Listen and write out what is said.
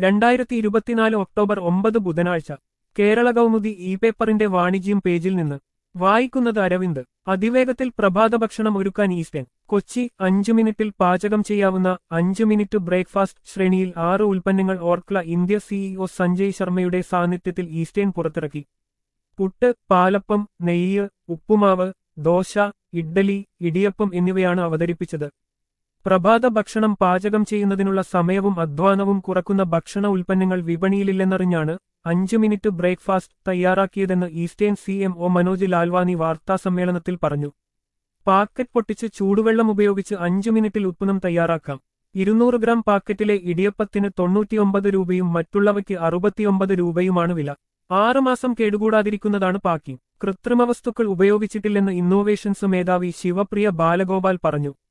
രണ്ടായിരത്തി ഇരുപത്തിനാല് ഒക്ടോബർ ഒമ്പത് ബുധനാഴ്ച കേരള കൗമുദി ഇ പേപ്പറിന്റെ വാണിജ്യം പേജിൽ നിന്ന് വായിക്കുന്നത് അരവിന്ദ് അതിവേഗത്തിൽ പ്രഭാത ഭക്ഷണം ഒരുക്കാൻ ഈസ്റ്റേൺ കൊച്ചി അഞ്ചു മിനിറ്റിൽ പാചകം ചെയ്യാവുന്ന അഞ്ചു മിനിറ്റ് ബ്രേക്ക്ഫാസ്റ്റ് ശ്രേണിയിൽ ആറ് ഉൽപ്പന്നങ്ങൾ ഓർക്ല ഇന്ത്യ സിഇഒ സഞ്ജയ് ശർമ്മയുടെ സാന്നിധ്യത്തിൽ ഈസ്റ്റേൺ പുറത്തിറക്കി പുട്ട് പാലപ്പം നെയ്യ് ഉപ്പുമാവ് ദോശ ഇഡ്ഡലി ഇടിയപ്പം എന്നിവയാണ് അവതരിപ്പിച്ചത് പ്രഭാത ഭക്ഷണം പാചകം ചെയ്യുന്നതിനുള്ള സമയവും അധ്വാനവും കുറക്കുന്ന ഭക്ഷണ ഉൽപ്പന്നങ്ങൾ വിപണിയിലില്ലെന്നറിഞ്ഞാണ് അഞ്ചു മിനിറ്റ് ബ്രേക്ക്ഫാസ്റ്റ് തയ്യാറാക്കിയതെന്ന് eastern C M O Manoj Lalwani വാർത്താസമ്മേളനത്തിൽ പറഞ്ഞു പാക്കറ്റ് പൊട്ടിച്ച് ചൂടുവെള്ളം ഉപയോഗിച്ച് അഞ്ചു മിനിറ്റിൽ ഉത്പന്നം തയ്യാറാക്കാം ഇരുന്നൂറ് ഗ്രാം പാക്കറ്റിലെ ഇടിയപ്പത്തിന് തൊണ്ണൂറ്റിയൊമ്പത് രൂപയും മറ്റുള്ളവയ്ക്ക് അറുപത്തിയൊമ്പത് രൂപയുമാണ് വില ആറുമാസം കേടുകൂടാതിരിക്കുന്നതാണ് പാക്കിംഗ് കൃത്രിമ വസ്തുക്കൾ ഉപയോഗിച്ചിട്ടില്ലെന്ന് ഇന്നോവേഷൻസ് മേധാവി ശിവപ്രിയ ബാലഗോപാൽ പറഞ്ഞു